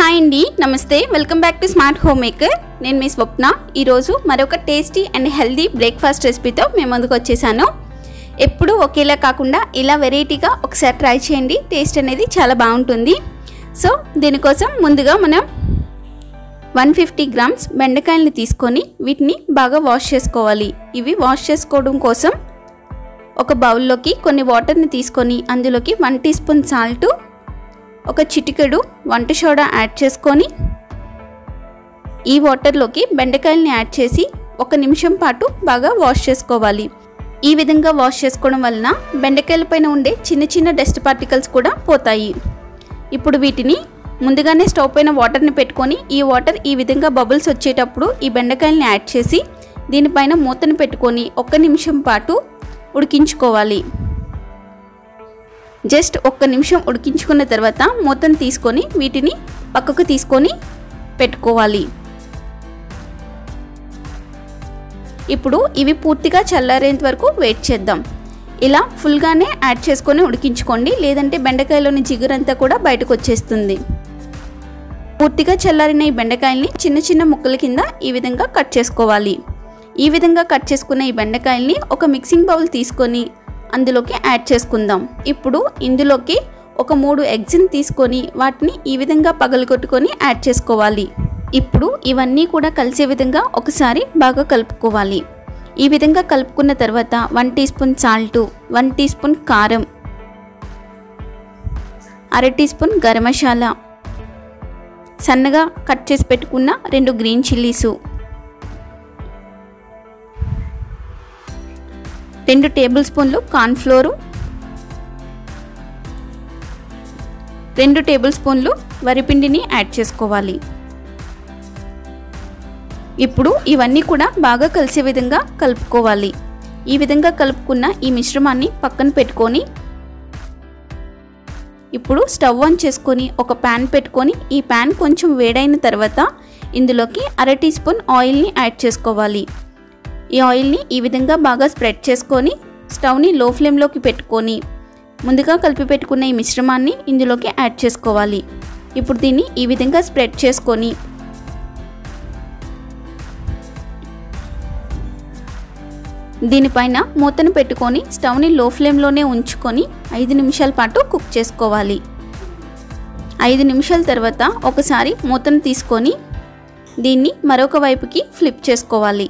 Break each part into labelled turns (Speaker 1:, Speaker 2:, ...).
Speaker 1: hi అండి నమస్తే welcome back to smart home maker నేను మీ స్వప్న ఈరోజు మరొక టేస్టీ అండ్ హెల్దీ బ్రేక్ఫాస్ట్ రెసిపీతో మేము ముందుకు వచ్చేసాను ఎప్పుడు ఒకేలా కాకుండా ఇలా వెరైటీగా ఒకసారి ట్రై చేయండి టేస్ట్ అనేది చాలా బాగుంటుంది సో దీనికోసం ముందుగా మనం వన్ ఫిఫ్టీ గ్రామ్స్ బెండకాయలని తీసుకొని వీటిని బాగా వాష్ చేసుకోవాలి ఇవి వాష్ చేసుకోవడం కోసం ఒక బౌల్లోకి కొన్ని వాటర్ని తీసుకొని అందులోకి వన్ టీ స్పూన్ సాల్ట్ ఒక చిటికెడు వంట సోడా యాడ్ చేసుకొని ఈ వాటర్లోకి బెండకాయల్ని యాడ్ చేసి ఒక నిమిషం పాటు బాగా వాష్ చేసుకోవాలి ఈ విధంగా వాష్ చేసుకోవడం వలన బెండకాయల పైన ఉండే చిన్న చిన్న డస్ట్ పార్టికల్స్ కూడా పోతాయి ఇప్పుడు వీటిని ముందుగానే స్టవ్ పైన వాటర్ని పెట్టుకొని ఈ వాటర్ ఈ విధంగా బబుల్స్ వచ్చేటప్పుడు ఈ బెండకాయల్ని యాడ్ చేసి దీనిపైన మూతను పెట్టుకొని ఒక్క నిమిషం పాటు ఉడికించుకోవాలి జస్ట్ ఒక్క నిమిషం ఉడికించుకున్న తర్వాత మూతను తీసుకొని వీటిని పక్కకు తీసుకొని పెట్టుకోవాలి ఇప్పుడు ఇవి పూర్తిగా చల్లారేంత వరకు వెయిట్ చేద్దాం ఇలా ఫుల్గానే యాడ్ చేసుకొని ఉడికించుకోండి లేదంటే బెండకాయలోని జిగురంతా కూడా బయటకు వచ్చేస్తుంది పూర్తిగా చల్లారిన ఈ బెండకాయల్ని చిన్న చిన్న ముక్కల కింద ఈ విధంగా కట్ చేసుకోవాలి ఈ విధంగా కట్ చేసుకున్న ఈ బెండకాయల్ని ఒక మిక్సింగ్ బౌల్ తీసుకొని అందులోకి యాడ్ చేసుకుందాం ఇప్పుడు ఇందులోకి ఒక మూడు ఎగ్స్ని తీసుకొని వాటిని ఈ విధంగా పగలగొట్టుకొని యాడ్ చేసుకోవాలి ఇప్పుడు ఇవన్నీ కూడా కలిసే విధంగా ఒకసారి బాగా కలుపుకోవాలి ఈ విధంగా కలుపుకున్న తర్వాత one teaspoon salt one teaspoon కారం అర టీ స్పూన్ గరం మసాలా సన్నగా కట్ చేసి పెట్టుకున్న రెండు గ్రీన్ చిల్లీసు రెండు టేబుల్ స్పూన్లు కార్న్ఫ్లోరు రెండు టేబుల్ స్పూన్లు వరిపిండిని యాడ్ చేసుకోవాలి ఇప్పుడు ఇవన్నీ కూడా బాగా కలిసే విధంగా కలుపుకోవాలి ఈ విధంగా కలుపుకున్న ఈ మిశ్రమాన్ని పక్కన పెట్టుకొని ఇప్పుడు స్టవ్ ఆన్ చేసుకొని ఒక ప్యాన్ పెట్టుకొని ఈ ప్యాన్ కొంచెం వేడైన తర్వాత ఇందులోకి అర టీ స్పూన్ ఆయిల్ని యాడ్ చేసుకోవాలి ఈ ఆయిల్ని ఈ విధంగా బాగా స్ప్రెడ్ చేసుకొని స్టవ్ని లో ఫ్లేమ్లోకి పెట్టుకొని ముందుగా కలిపి పెట్టుకున్న ఈ మిశ్రమాన్ని ఇందులోకి యాడ్ చేసుకోవాలి ఇప్పుడు దీన్ని ఈ విధంగా స్ప్రెడ్ చేసుకొని దీనిపైన మూతను పెట్టుకొని స్టవ్ని లో ఫ్లేమ్లోనే ఉంచుకొని ఐదు నిమిషాల పాటు కుక్ చేసుకోవాలి ఐదు నిమిషాల తర్వాత ఒకసారి మూతను తీసుకొని దీన్ని మరొక వైపుకి ఫ్లిప్ చేసుకోవాలి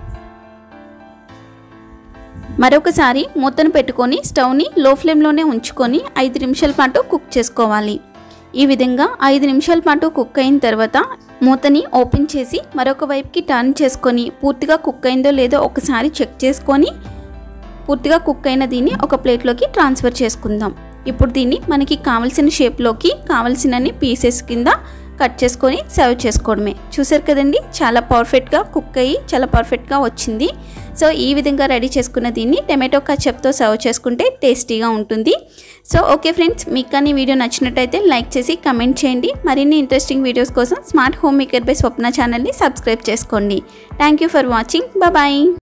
Speaker 1: మరొకసారి మూతను పెట్టుకొని స్టవ్ని లో ఫ్లేమ్లోనే ఉంచుకొని ఐదు నిమిషాల పాటు కుక్ చేసుకోవాలి ఈ విధంగా ఐదు నిమిషాల పాటు కుక్ అయిన తర్వాత మూతని ఓపెన్ చేసి మరొక వైపుకి టర్న్ చేసుకొని పూర్తిగా కుక్ అయిందో లేదో ఒకసారి చెక్ చేసుకొని పూర్తిగా కుక్ అయిన దీన్ని ఒక ప్లేట్లోకి ట్రాన్స్ఫర్ చేసుకుందాం ఇప్పుడు దీన్ని మనకి కావలసిన షేప్లోకి కావలసినన్ని పీసెస్ కింద కట్ చేసుకొని సర్వ్ చేసుకోవడమే చూసారు కదండి చాలా పర్ఫెక్ట్గా కుక్ అయ్యి చాలా పర్ఫెక్ట్గా వచ్చింది సో ఈ విధంగా రెడీ చేసుకున్న దీన్ని టమాటో కచప్తో సర్వ్ చేసుకుంటే టేస్టీగా ఉంటుంది సో ఓకే ఫ్రెండ్స్ మీకు కానీ వీడియో నచ్చినట్టయితే లైక్ చేసి కమెంట్ చేయండి మరిన్ని ఇంట్రెస్టింగ్ వీడియోస్ కోసం smart home maker by Swapna ఛానల్ని సబ్స్క్రైబ్ చేసుకోండి thank you for watching bye